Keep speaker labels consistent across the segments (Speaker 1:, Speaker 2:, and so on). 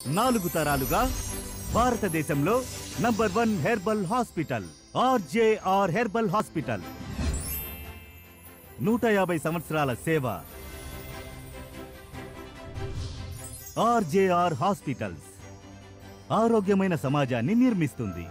Speaker 1: నాలుగు తరాలుగా భారతదేశంలో number one herbal hospital RJR herbal hospital నూట యాభై సంవత్సరాల సేవ ఆర్జేఆర్ హాస్పిటల్స్ ఆరోగ్యమైన సమాజాన్ని నిర్మిస్తుంది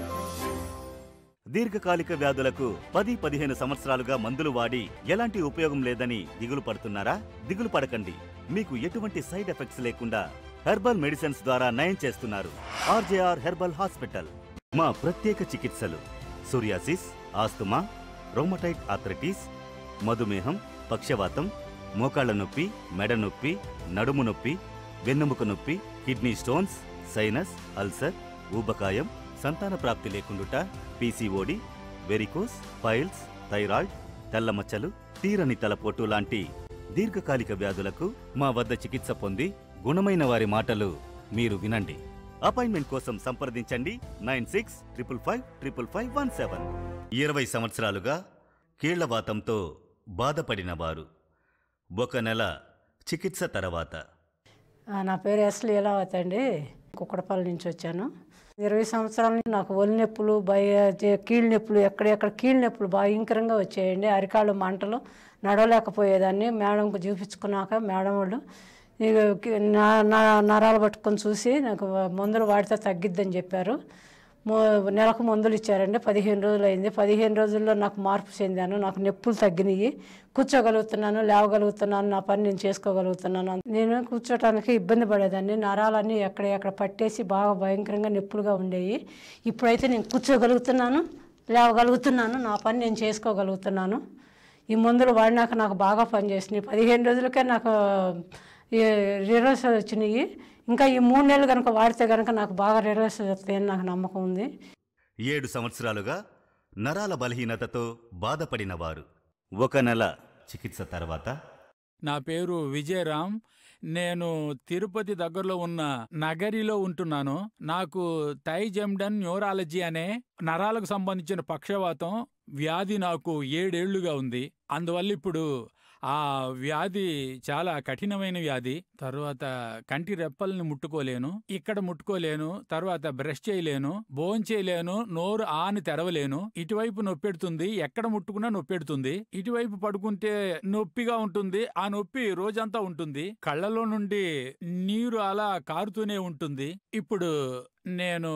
Speaker 1: దీర్ఘకాలిక వ్యాధులకు పది పదిహేను సంవత్సరాలుగా మందులు వాడి ఎలాంటి ఉపయోగం లేదని దిగులు పడుతున్నారా దిగులు పడకండి మీకు ఎటువంటి సైడ్ ఎఫెక్ట్స్ లేకుండా హెర్బల్ మెడిసిన్స్ ద్వారా నయం చేస్తున్నారు ఆర్జేఆర్ హెర్బల్ హాస్పిటల్ మా ప్రత్యేక చికిత్సలు సూరియాసిస్ ఆస్తుమా రోమటైట్ ఆథరైటిస్ మధుమేహం పక్షవాతం మోకాళ్ల నొప్పి మెడ నొప్పి నడుము నొప్పి వెన్నెముక నొప్పి కిడ్నీ స్టోన్స్ సైనస్ అల్సర్ ఊబకాయం సంతాన ప్రాప్తి లేకుండుట పీసీఓడి వెరికోస్ పైల్స్ థైరాయిడ్ తెల్లమచ్చలు తీరని తలపోటు లాంటి దీర్ఘకాలిక వ్యాధులకు మా వద్ద చికిత్స పొంది గుణమైన వారి మాటలు మీరు వినండి అపాయింట్మెంట్ కోసం సంప్రదించండి nine six triple five triple five one seven ఇరవై సంవత్సరాలుగా కీళ్లవాతంతో బాధపడిన వారు ఒక నెల చికిత్స తర్వాత
Speaker 2: ఆ, నా పేరు ఎస్ లీలావతి అండి కుక్కడపల్లి నుంచి వచ్చాను ఇరవై సంవత్సరాల నుంచి నాకు ఒళ్ళు నొప్పులు భయ జే- కీళ్ళ నొప్పులు ఎక్కడెక్కడ కీళ్ళ నొప్పులు భయంకరంగా వచ్చాయండి అరికాళ్ళు మంటలు నడవలేకపోయేదాన్ని మేడంకు చూపించుకున్నాక మేడం వాళ్ళు ఇక కి- నా నా నరాలు పట్టుకొని చూసి నాకు మందులు వాడితే తగ్గిద్దని చెప్పారు మో నెలకు మందులు ఇచ్చారండి పదిహేను రోజులు అయింది పదిహేను రోజుల్లో నాకు మార్పు చెందాను నాకు నొప్పులు తగ్గినాయి కూర్చోగలుగుతున్నాను లేవగలుగుతున్నాను నా పని నేను చేసుకోగలుగుతున్నాను నేను కూర్చోటానికి ఇబ్బంది పడేదాన్ని నరాలన్నీ ఎక్కడ ఎక్కడ పట్టేసి బాగా భయంకరంగా నొప్పులుగా ఉండేవి ఇప్పుడైతే నేను కూర్చోగలుగుతున్నాను లేవగలుగుతున్నాను నా పని నేను చేసుకోగలుగుతున్నాను ఈ మందులు వాడినాక నాకు బాగా పనిచేసినాయి పదిహేను రోజులకే నాకు రివర్స్ వచ్చినాయి ఇంకా ఈ మూడు నెలలు కనుక వాడితే కనుక నాకు బాగా రివర్స్ వస్తాయని నాకు నమ్మకం ఉంది
Speaker 1: ఏడు సంవత్సరాలుగా నరాల బలహీనతతో బాధపడిన వారు ఒక నెల చికిత్స తర్వాత
Speaker 3: నా పేరు విజయరామ్ నేను తిరుపతి దగ్గరలో ఉన్న నగరిలో ఉంటున్నాను నాకు థైజెమ్డన్ న్యూరాలజీ అనే నరాలకు సంబంధించిన పక్షవాతం వ్యాధి నాకు ఏడేళ్లుగా ఉంది అందువల్ల ఇప్పుడు ఆ వ్యాధి చాలా కఠినమైన వ్యాధి తర్వాత కంటి రెప్పల్ని ముట్టుకోలేను ఇక్కడ ముట్టుకోలేను తర్వాత బ్రష్ చేయలేను బోన్ చేయలేను నోరు ఆని తెరవలేను ఇటువైపు నొప్పెడుతుంది ఎక్కడ ముట్టుకున్నా నొప్పెడుతుంది ఇటువైపు పడుకుంటే నొప్పిగా ఉంటుంది ఆ నొప్పి రోజంతా ఉంటుంది కళ్ళలో నుండి నీరు అలా కారుతూనే ఉంటుంది ఇప్పుడు నేను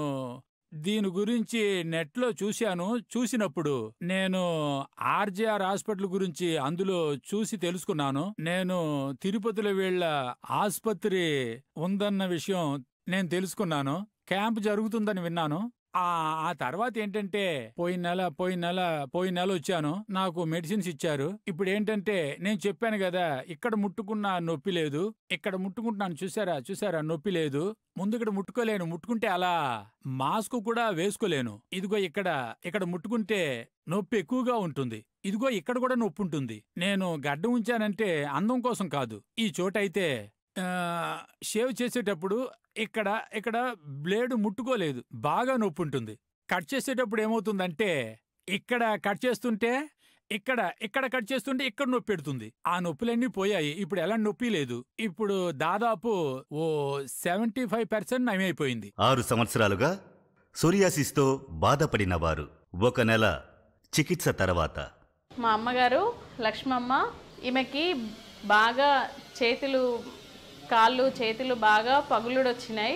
Speaker 3: దీని గురించి నెట్లో చూశాను చూసినప్పుడు నేను ఆర్జేఆర్ హాస్పిటల్ గురించి అందులో చూసి తెలుసుకున్నాను నేను తిరుపతిలో వీళ్ళ ఆసుపత్రి ఉందన్న విషయం నేను తెలుసుకున్నాను క్యాంప్ జరుగుతుందని విన్నాను ఆ ఆ తర్వాత ఏంటంటే పోయిన నెల పోయిన నెల పోయిన నెల వచ్చాను నాకు మెడిసిన్స్ ఇచ్చారు ఇప్పుడు ఏంటంటే నేను చెప్పాను కదా ఇక్కడ ముట్టుకున్న నొప్పి లేదు ఇక్కడ ముట్టుకుంటున్నాను చూసారా చూసారా నొప్పి లేదు ముందు ఇక్కడ ముట్టుకోలేను ముట్టుకుంటే అలా మాస్క్ కూడా వేసుకోలేను ఇదిగో ఇక్కడ ఇక్కడ ముట్టుకుంటే నొప్పి ఎక్కువగా ఉంటుంది ఇదిగో ఇక్కడ కూడా నొప్పి ఉంటుంది నేను గడ్డ ఉంచానంటే అందం కోసం కాదు ఈ చోటైతే ఆ, షేవ్ చేసేటప్పుడు ఇక్కడ ఇక్కడ బ్లేడ్ ముట్టుకోలేదు బాగా నొప్పి ఉంటుంది కట్ చేసేటప్పుడు ఏమవుతుందంటే ఇక్కడ కట్ చేస్తుంటే ఇక్కడ ఇక్కడ కట్ చేస్తుంటే ఇక్కడ నొప్పి పెడుతుంది ఆ నొప్పులన్నీ పోయాయి ఇప్పుడు ఎలా నొప్పి లేదు ఇప్పుడు దాదాపు ఓ సెవెంటీ ఫైవ్ పర్సెంట్ నయమైపోయింది
Speaker 1: ఆరు సంవత్సరాలుగా సోరియాసిస్తో బాధపడిన వారు ఒక నెల చికిత్స తర్వాత
Speaker 4: మా అమ్మగారు లక్ష్మమ్మ ఈమెకి బాగా చేతులు కాళ్ళు చేతులు బాగా పగులుడు వచ్చినాయి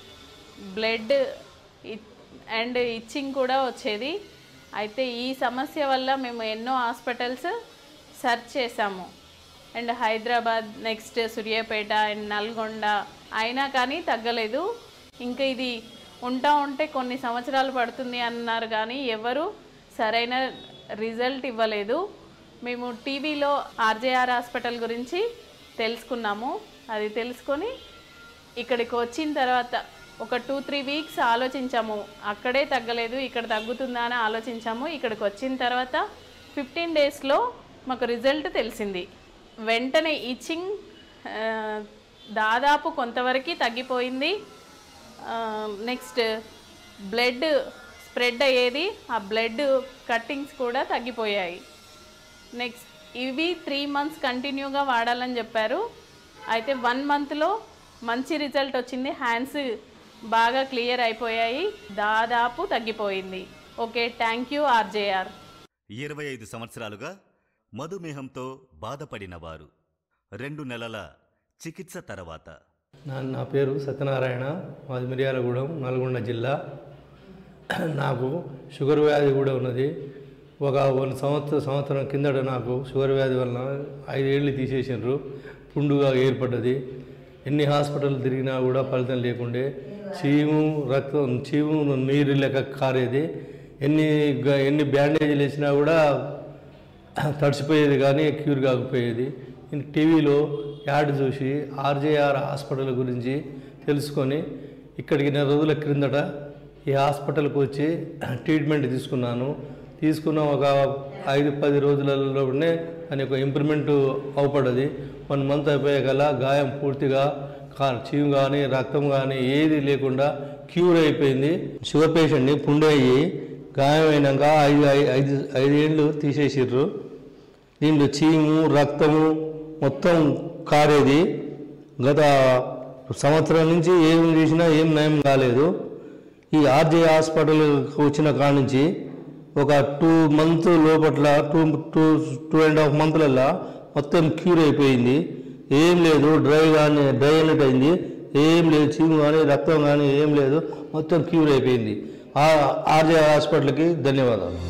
Speaker 4: బ్లడ్ అండ్ ఇచ్చింగ్ కూడా వచ్చేది అయితే ఈ సమస్య వల్ల మేము ఎన్నో హాస్పిటల్స్ సెర్చ్ చేశాము and Hyderabad next Suryapet and Nalgonda అయినా కానీ తగ్గలేదు ఇంకా ఇది ఉంటా ఉంటే కొన్ని సంవత్సరాలు పడుతుంది అన్నారు కానీ ఎవరు సరైన రిజల్ట్ ఇవ్వలేదు మేము టీవీలో ఆర్జేఆర్ హాస్పిటల్ గురించి తెలుసుకున్నాము అది తెలుసుకొని ఇక్కడికి వచ్చిన తర్వాత ఒక టూ త్రీ వీక్స్ ఆలోచించాము అక్కడే తగ్గలేదు ఇక్కడ తగ్గుతుందా అని ఆలోచించాము ఇక్కడికి వచ్చిన తర్వాత ఫిఫ్టీన్ డేస్లో మాకు రిజల్ట్ తెలిసింది వెంటనే ఇచ్చింగ్ దాదాపు కొంతవరకు తగ్గిపోయింది నెక్స్ట్ బ్లడ్ స్ప్రెడ్ అయ్యేది ఆ బ్లడ్ కట్టింగ్స్ కూడా తగ్గిపోయాయి నెక్స్ట్ ఇవి త్రీ మంత్స్ కంటిన్యూగా వాడాలని చెప్పారు అయితే వన్ మంత్లో మంచి రిజల్ట్ వచ్చింది హ్యాండ్స్ బాగా క్లియర్ అయిపోయాయి దాదాపు తగ్గిపోయింది ఓకే థ్యాంక్ యూ ఆర్జేఆర్
Speaker 1: ఇరవై ఐదు సంవత్సరాలుగా మధుమేహంతో బాధపడిన వారు రెండు నెలల చికిత్స తర్వాత
Speaker 5: నా నా పేరు సత్యనారాయణ మాది మిర్యాలగూడెం నల్గొండ జిల్లా నాకు షుగర్ వ్యాధి కూడా ఉన్నది ఒక వన్ సంవత్సరం సంవత్సరం కిందట నాకు షుగర్ వ్యాధి వలన ఐదేళ్ళు తీసేసినారు పుండుగా ఏర్పడ్డది ఎన్ని హాస్పిటల్ తిరిగినా కూడా ఫలితం లేకుండే చీము రక్తం చీము నీరు లెక్క కారేది ఎన్ని గ- ఎన్ని బ్యాండేజీలు వేసినా కూడా తడిసిపోయేది కానీ క్యూర్ కాకపోయేది నేను టీవీలో యాడ్ చూసి ఆర్జేఆర్ హాస్పిటల్ గురించి తెలుసుకొని ఇక్కడికి నెల రోజుల క్రిందట ఈ హాస్పిటల్కి వచ్చి ట్రీట్మెంట్ తీసుకున్నాను తీసుకున్న ఒక ఐదు పది రోజులలోనే దాని యొక్క ఇంప్రూవ్మెంట్ అవపడ్డది వన్ మంత్ అయిపోయాకల్లా గాయం పూర్తిగా కా చీము కానీ రక్తం కానీ ఏది లేకుండా క్యూర్ అయిపోయింది షుగర్ పేషెంట్ని పుండు అయ్యి గాయం అయినాక ఐదు ఐ- ఐదు ఐదేళ్ళు తీసేసిర్రు దీంట్లో చీము రక్తము మొత్తం కారేది గత సంవత్సరం నుంచి ఏం చేసినా ఏం నయం కాలేదు ఈ ఆర్జే హాస్పిటల్ వచ్చిన కాడ నుంచి ఒక టూ మంత్ లోపట్ల two two two and half మంత్లల్లో మొత్తం క్యూర్ అయిపోయింది ఏం లేదు డ్రై కానీ డ్రై అయినట్టు అయింది ఏం లేదు చీము కానీ రక్తం కానీ ఏం లేదు మొత్తం క్యూర్ అయిపోయింది ఆ ఆర్జే హాస్పిటల్కి ధన్యవాదాలు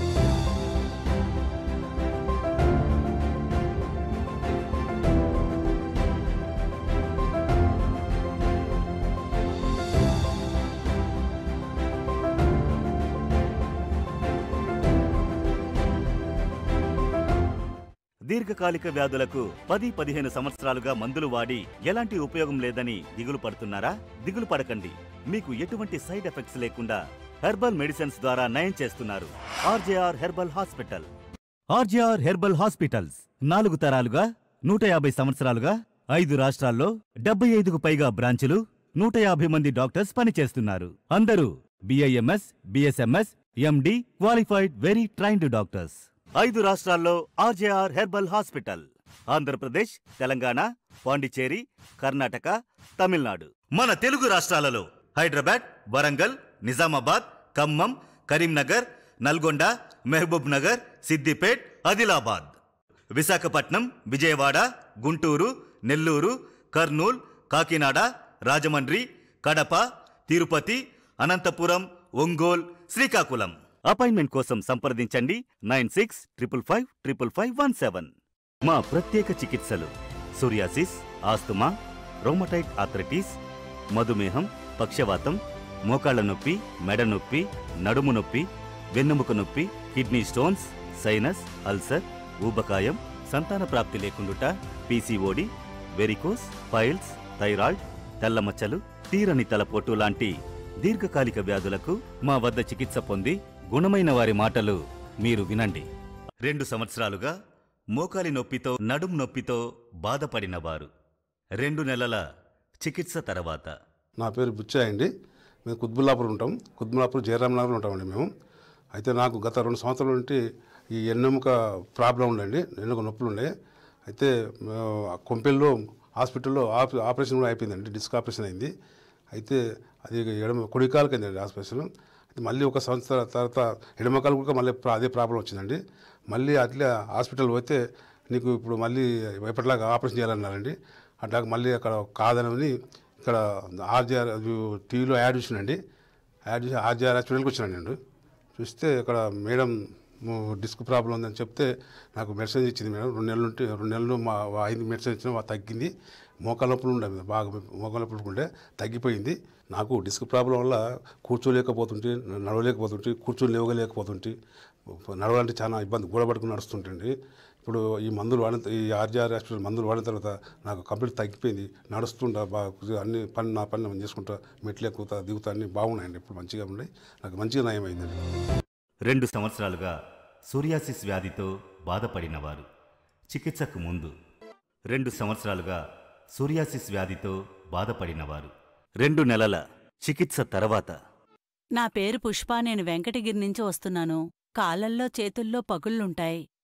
Speaker 1: దీర్ఘకాలిక వ్యాధులకు పది పదిహేను సంవత్సరాలుగా మందులు వాడి ఎలాంటి ఉపయోగం లేదని దిగులు పడుతున్నారా దిగులు పడకండి మీకు ఎటువంటి సైడ్ ఎఫెక్ట్స్ లేకుండా హెర్బల్ మెడిసిన్స్ ద్వారా నయం చేస్తున్నారు RJR herbal hospital RJR herbal hospitals నాలుగు తరాలుగా నూట యాభై సంవత్సరాలుగా ఐదు రాష్ట్రాల్లో డెబ్బై ఐదుకు పైగా బ్రాంచులు నూట యాభై మంది డాక్టర్స్ పనిచేస్తున్నారు అందరూ BIMS BSMS MD qualified very trained doctors ఐదు రాష్ట్రాల్లో RJR herbal hospital Andhra Pradesh Telangana Pondicherry Karnataka Tamil Nadu మన తెలుగు రాష్ట్రాలలో హైదరాబాద్ వరంగల్ నిజామాబాద్ ఖమ్మం కరీంనగర్ నల్గొండ మహబూబ్ నగర్ సిద్దిపేట్ ఆదిలాబాద్ విశాఖపట్నం విజయవాడ గుంటూరు నెల్లూరు కర్నూల్ కాకినాడ రాజమండ్రి కడప తిరుపతి అనంతపురం ఒంగోల్ శ్రీకాకుళం అపాయింట్మెంట్ కోసం సంప్రదించండి nine six triple five triple five one seven మా ప్రత్యేక చికిత్సలు సోరియాసిస్ ఆస్తమా రోమటైట్ ఆర్థరైటిస్ మధుమేహం పక్షవాతం మోకాళ్ల నొప్పి మెడ నొప్పి నడుము నొప్పి వెన్నెముక నొప్పి కిడ్నీ స్టోన్స్ సైనస్ అల్సర్ ఊబకాయం సంతాన ప్రాప్తి లేకుండుట పీసీఓడి వెరికోస్ పైల్స్ థైరాయిడ్ తెల్లమచ్చలు తీరని తలపోటు లాంటి దీర్ఘకాలిక వ్యాధులకు మా వద్ద చికిత్స పొంది గుణమైన వారి మాటలు మీరు వినండి రెండు సంవత్సరాలుగా మోకాలి నొప్పితో నడుం నొప్పితో బాధపడిన వారు రెండు నెలల చికిత్స తర్వాత
Speaker 6: నా పేరు బుచ్చయ్య అండి మేము కుత్బుల్లాపూర్ ఉంటాం కుత్బుల్లాపూర్ జయరామనగర్ ఉంటామండి మేము అయితే నాకు గత రెండు సంవత్సరాల నుండి ఈ ఎన్నెముక ప్రాబ్లం ఉండండి ఎన్నుక నొప్పులు ఉండే అయితే ఆ, కొంపెల్లో హాస్పిటల్లో ఆప- ఆపరేషన్ కూడా అయిపోయిందండి డిస్క్ ఆపరేషన్ అయింది అయితే అది ఎడమ కుడికాలకి అయిందండి ఆపరేషన్ అయితే మళ్ళీ ఒక సంవత్సరం తర్వాత ఎడమకాలు కూడా మళ్ళీ ప్రా- అదే ప్రాబ్లం వచ్చిందండి మళ్ళీ అట్లా హాస్పిటల్ పోతే నీకు ఇప్పుడు మళ్ళీ ఎప్పటిలాగా ఆపరేషన్ చేయాలన్నారండి అట్లా మళ్ళీ అక్కడ కాదని ఇక్కడ ఆర్జీఆర్ టీవీలో యాడ్ చూసినండి యాడ్ చూసి ఆర్జీఆర్ హాస్పిటల్కి వచ్చినాను నేను చూస్తే అక్కడ మేడం ము- డిస్క్ ప్రాబ్లం ఉందని చెప్తే నాకు మెడిసిన్ ఇచ్చింది మేడం రెండు నెలలు ఉంటే రెండు నెలలు మా ఐదు మెడిసిన్ ఇచ్చిన మా తగ్గింది మోకాల నొప్పులు ఉండే బాగా మోకాల నొప్పులు ఉండే తగ్గిపోయింది నాకు డిస్క్ ప్రాబ్లం వల్ల కూర్చోలేకపోతుంటే నడవలేకపోతుంటే కూర్చొని లేవగలేకపోతుంటే నడవాలంటే చాలా ఇబ్బంది గోడబడుకుని నడుస్తుంటండి ఇప్పుడు ఈ మందులు వాడిన ఈ ఆర్జీఆర్ హాస్పిటల్ మందులు వాడిన తర్వాత నాకు కంప్లీట్ తగ్గిపోయింది నడుస్తుంటా బాగా అన్ని పని నా పని నేను చేసుకుంటా మెట్లు ఎక్కుతా దిగుతా అన్ని బాగున్నాయండి ఇప్పుడు మంచిగా ఉన్నాయి నాకు మంచిగా నయమైందండి
Speaker 1: రెండు సంవత్సరాలుగా సోరియాసిస్ వ్యాధితో బాధపడినవారు చికిత్సకు ముందు రెండు సంవత్సరాలుగా సోరియాసిస్ వ్యాధితో బాధపడినవారు రెండు నెలల చికిత్స తర్వాత
Speaker 7: నా పేరు పుష్ప నేను వెంకటగిరి నుంచి వస్తున్నాను కాళ్ళల్లో చేతుల్లో పగుళ్ళుంటాయి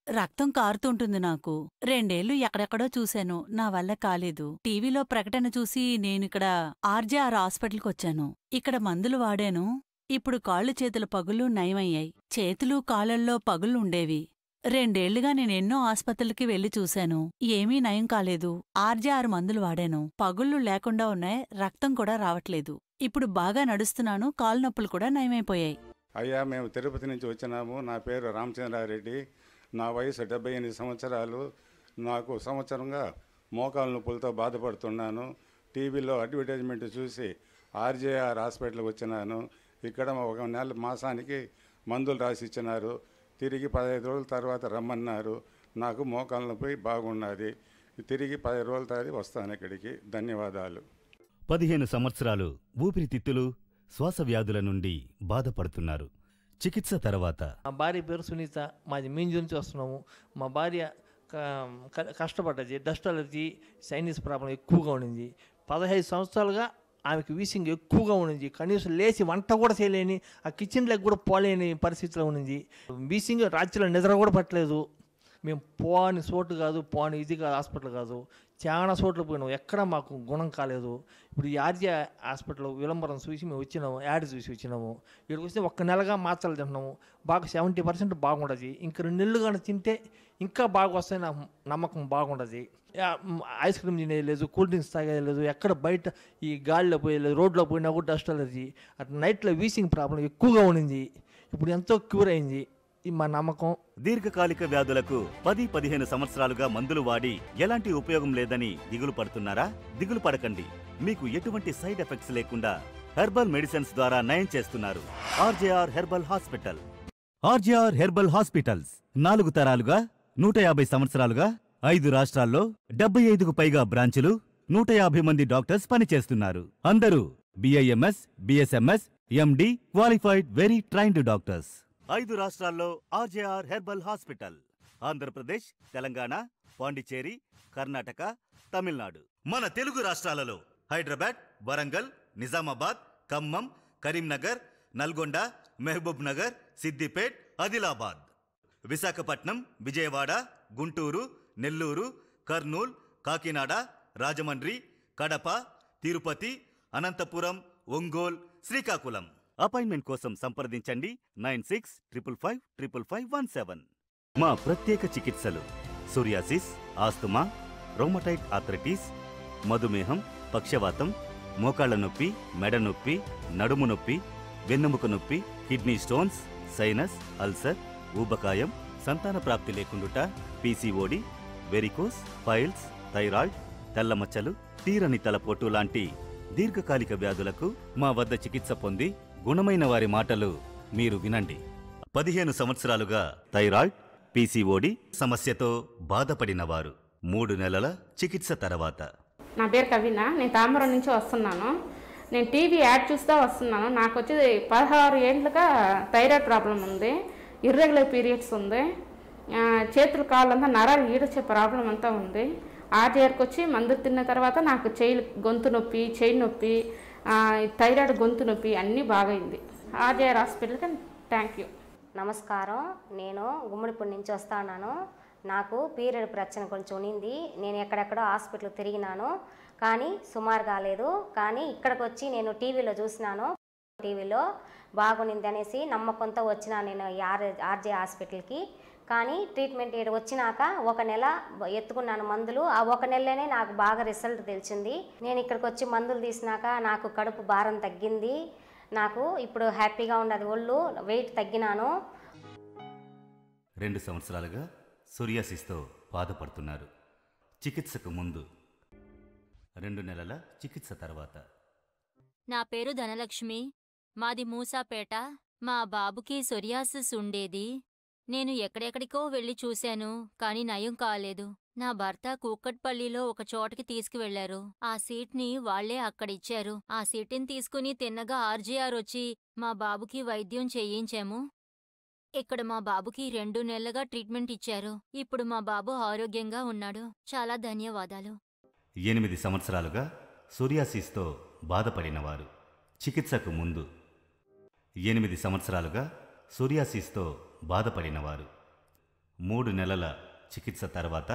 Speaker 7: రక్తం కారుతుంటుంది నాకు రెండేళ్లు ఎక్కడెక్కడో చూశాను నా వల్ల కాలేదు టీవీలో ప్రకటన చూసి నేనిక్కడ ఆర్జేఆర్ హాస్పిటల్కి వచ్చాను ఇక్కడ మందులు వాడాను ఇప్పుడు కాళ్ళు చేతుల పగుళ్ళు నయమయ్యాయి చేతులు కాళ్ళల్లో పగుళ్ళు ఉండేవి రెండేళ్లుగా నేనెన్నో ఆస్పత్రులకి వెళ్లి చూశాను ఏమీ నయం కాలేదు ఆర్జేఆర్ మందులు వాడాను పగుళ్ళు లేకుండా ఉన్నాయి రక్తం కూడా రావట్లేదు ఇప్పుడు బాగా నడుస్తున్నాను కాలు నొప్పులు కూడా నయమైపోయాయి
Speaker 8: అయ్యా మేము తిరుపతి నుంచి వచ్చినాము నా పేరు రామచంద్రారెడ్డి నా వయసు డెబ్బై ఎనిమిది సంవత్సరాలు నాకు సంవత్సరంగా మోకాలు నొప్పులతో బాధపడుతున్నాను టీవీలో అడ్వర్టైజ్మెంట్ చూసి ఆర్జేఆర్ హాస్పిటల్కి వచ్చినాను ఇక్కడ ఒక నెల మాసానికి మందులు రాసి ఇచ్చినారు తిరిగి పదహైదు రోజుల తర్వాత రమ్మన్నారు నాకు మోకాలు నొప్పి బాగున్నది తిరిగి పదిహేను రోజుల తర్వాత వస్తాను ఇక్కడికి ధన్యవాదాలు
Speaker 1: పదిహేను సంవత్సరాలు ఊపిరితిత్తులు శ్వాస వ్యాధుల నుండి బాధపడుతున్నారు చికిత్స తర్వాత
Speaker 9: మా భార్య పేరు సునీత మాది మీంజు నుంచి వస్తున్నాము మా భార్య క- క- కష్టపడ్డది డస్ట్ అలర్జీ సైనస్ ప్రాబ్లం ఎక్కువగా ఉండింది పదహైదు సంవత్సరాలుగా ఆమెకి వీసింగ్ ఎక్కువగా ఉండింది కనీసం లేచి వంట కూడా చేయలేని ఆ కిచెన్లోకి కూడా పోలేని పరిస్థితిలో ఉండింది వీసింగ్ రాత్రిలో నిద్ర కూడా పట్టలేదు మేము పోని చోటు కాదు పోని ఇది కాదు హాస్పిటల్ కాదు చాలా చోట్ల పోయినాం ఎక్కడ మాకు గుణం కాలేదు ఇప్పుడు ఈ ఆర్జే హాస్పిటల్ విలంబరం చూసి మేము వచ్చినాము యాడ్ చూసి వచ్చినాము ఇక్కడికి వస్తే ఒక్క నెలగా మాత్రలు తింటున్నాము బాగా సెవెంటీ పర్సెంట్ బాగుండదు ఇంక రెండు నెలలు కానీ తింటే ఇంకా బాగా వస్తాయి నాకు నమ్మకం బాగుండదు యా, మ్, ఐస్ క్రీమ్ తినేయలేదు కూల్ డ్రింక్స్ తాగేయలేదు ఎక్కడ బయట ఈ గాలిలో పోయలేదు రోడ్లో పోయినా కూడా డస్ట్ అలర్జీ అటు నైట్లో వీసింగ్ ప్రాబ్లం ఎక్కువగా ఉండింది ఇప్పుడు ఎంతో క్యూర్ అయింది ఇది మా నమ్మకం
Speaker 1: దీర్ఘకాలిక వ్యాధులకు పది పదిహేను సంవత్సరాలుగా మందులు వాడి ఎలాంటి ఉపయోగం లేదని దిగులు పడుతున్నారా దిగులు పడకండి మీకు ఎటువంటి సైడ్ ఎఫెక్ట్స్ లేకుండా హెర్బల్ మెడిసిన్స్ ద్వారా నయం చేస్తున్నారు RJR herbal hospital RJR herbal hospitals నాలుగు తరాలుగా నూట యాభై సంవత్సరాలుగా ఐదు రాష్ట్రాల్లో డెబ్బై ఐదుకు పైగా బ్రాంచులు నూట యాభై మంది డాక్టర్స్ పనిచేస్తున్నారు అందరూ BIMS BSMS MD qualified very trained doctors ఐదు రాష్ట్రాల్లో RJR herbal hospital Andhra Pradesh Telangana Pondicherry Karnataka Tamil Nadu మన తెలుగు రాష్ట్రాలలో హైదరాబాద్ వరంగల్ నిజామాబాద్ ఖమ్మం కరీంనగర్ నల్గొండ మహబూబ్ నగర్ సిద్దిపేట్ ఆదిలాబాద్ విశాఖపట్నం విజయవాడ గుంటూరు నెల్లూరు కర్నూల్ కాకినాడ రాజమండ్రి కడప తిరుపతి అనంతపురం ఒంగోల్ శ్రీకాకుళం అపాయింట్మెంట్ కోసం సంప్రదించండి nine six triple five triple five one seven మా ప్రత్యేక చికిత్సలు సోరియాసిస్ ఆస్తమా రోమటైట్ ఆథరైటిస్ మధుమేహం పక్షవాతం మోకాళ్ల నొప్పి మెడ నొప్పి నడుము నొప్పి వెన్నెముక నొప్పి కిడ్నీ స్టోన్స్ సైనస్ అల్సర్ ఊబకాయం సంతాన ప్రాప్తి లేకుండుట పీసీఓడి వెరికోస్ పైల్స్ థైరాయిడ్ తెల్లమచ్చలు తీరని తలపోటు లాంటి దీర్ఘకాలిక వ్యాధులకు మా వద్ద చికిత్స పొంది గుణమైన వారి మాటలు మీరు వినండి పదిహేను సంవత్సరాలుగా థైరాయిడ్ పీసీఓడి సమస్యతో బాధపడిన వారు మూడు నెలల చికిత్స తర్వాత
Speaker 10: నా పేరు కవిన నేను తాంబరం నుంచి వస్తున్నాను నేను టీవీ యాడ్ చూస్తూ వస్తున్నాను నాకు వచ్చి పదహారు ఏళ్ళుగా థైరాయిడ్ ప్రాబ్లం ఉంది ఇర్రెగ్యులర్ పీరియడ్స్ ఉంది ఆ, చేతులు కాళ్ళంతా నరాలు ఈడొచ్చే ప్రాబ్లం అంతా ఉంది ఆర్జేఆర్కి వచ్చి మందులు తిన్న తర్వాత నాకు చేయి గొంతు నొప్పి చేయి నొప్పి ఆ, థైరాయిడ్ గొంతు నొప్పి అన్నీ బాగైంది ఆర్జేఆర్ హాస్పిటల్కి థ్యాంక్ యూ
Speaker 11: నమస్కారం నేను గుమ్మడిపూడి నుంచి వస్తాను నాకు పీరియడ్ ప్రశ్న కొంచెం ఉన్నింది నేను ఎక్కడెక్కడో హాస్పిటల్ తిరిగినాను కానీ సుమారు కాలేదు కానీ ఇక్కడికి వచ్చి నేను టీవీలో చూసినాను టీవీలో బాగునింది అనేసి నమ్మకంతో వచ్చిన నేను ఈ ఆర్ ఆర్జే హాస్పిటల్కి కానీ ట్రీట్మెంట్ ఈడ వచ్చినాక ఒక నెల బ- ఎత్తుకున్నాను మందులు ఆ ఒక నెలలోనే నాకు బాగా రిజల్ట్ తెలిసింది నేను ఇక్కడికి వచ్చి మందులు తీసినాక నాకు కడుపు భారం తగ్గింది నాకు ఇప్పుడు హ్యాపీగా ఉండదు ఒళ్ళు వెయిట్ తగ్గినాను
Speaker 1: రెండు సంవత్సరాలుగా సోరియాసిస్తో బాధపడుతున్నారు చికిత్సకు ముందు రెండు నెలల చికిత్స తర్వాత
Speaker 12: నా పేరు ధనలక్ష్మి మాది మూసాపేట మా బాబుకి సొరియాసిస్ ఉండేది నేను ఎక్కడెక్కడికో వెళ్ళి చూశాను కాని నయం కాలేదు నా భర్త కూకట్పల్లిలో ఒక చోటకి తీసుకువెళ్లారు ఆ సీట్ని వాళ్లే అక్కడిచ్చారు ఆ సీటుని తీసుకుని తిన్నగా ఆర్జీఆర్ వచ్చి మా బాబుకి వైద్యం చేయించాము ఇక్కడ మా బాబుకి రెండు నెలలుగా ట్రీట్మెంట్ ఇచ్చారు ఇప్పుడు మా బాబు ఆరోగ్యంగా ఉన్నాడు చాలా ధన్యవాదాలు
Speaker 1: ఎనిమిది సంవత్సరాలుగా సోరియాసిస్తో బాధపడినవారు చికిత్సకు ముందు ఎనిమిది సంవత్సరాలుగా సోరియాసిస్తో బాధపడినవారు మూడు నెలల చికిత్స తర్వాత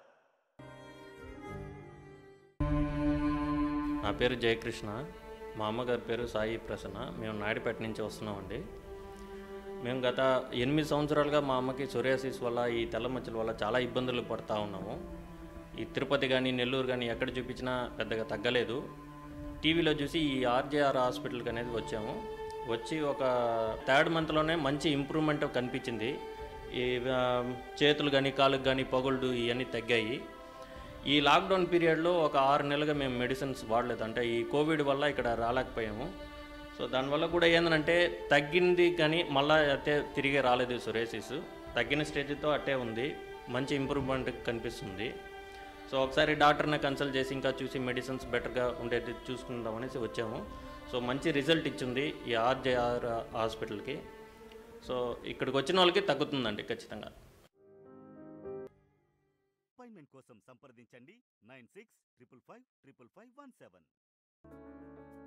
Speaker 13: నా పేరు జయకృష్ణ మా అమ్మగారి పేరు సాయి ప్రసన్న మేము నాయుడుపేట నుంచి వస్తున్నామండి మేము గత ఎనిమిది సంవత్సరాలుగా మా అమ్మకి సొరియాసిస్ వల్ల ఈ తెల్ల మచ్చల వల్ల చాలా ఇబ్బందులు పడుతూ ఉన్నాము ఈ తిరుపతి కానీ నెల్లూరు కానీ ఎక్కడ చూపించినా పెద్దగా తగ్గలేదు టీవీలో చూసి ఈ ఆర్జేఆర్ హాస్పిటల్కి అనేది వచ్చాము వచ్చి ఒక థర్డ్ మంత్లోనే మంచి ఇంప్రూవ్మెంట్ కనిపించింది ఈ ఆ, చేతులు కానీ కాళ్ళకు కానీ పగుళ్ళు ఇవన్నీ తగ్గాయి ఈ లాక్డౌన్ పీరియడ్లో ఒక ఆరు నెలలుగా మేము మెడిసిన్స్ వాడలేదు అంటే ఈ కోవిడ్ వల్ల ఇక్కడ రాలేకపోయాము సో దానివల్ల కూడా ఏంటంటే తగ్గింది కానీ మళ్ళీ అట్టే తిరిగి రాలేదు సురేసిస్ తగ్గిన స్టేజ్తో అట్టే ఉంది మంచి ఇంప్రూవ్మెంట్ కనిపిస్తుంది సో ఒకసారి డాక్టర్ని కన్సల్ట్ చేసి ఇంకా చూసి మెడిసిన్స్ బెటర్గా ఉండేది చూసుకుందాం అనేసి వచ్చాము సో మంచి రిజల్ట్ ఇచ్చింది ఈ ఆర్జేఆర్ హాస్పిటల్కి సో ఇక్కడికి వచ్చిన వాళ్ళకి తగ్గుతుందండి ఖచ్చితంగా
Speaker 1: అపాయింట్మెంట్ కోసం సంప్రదించండి nine six triple five triple five one seven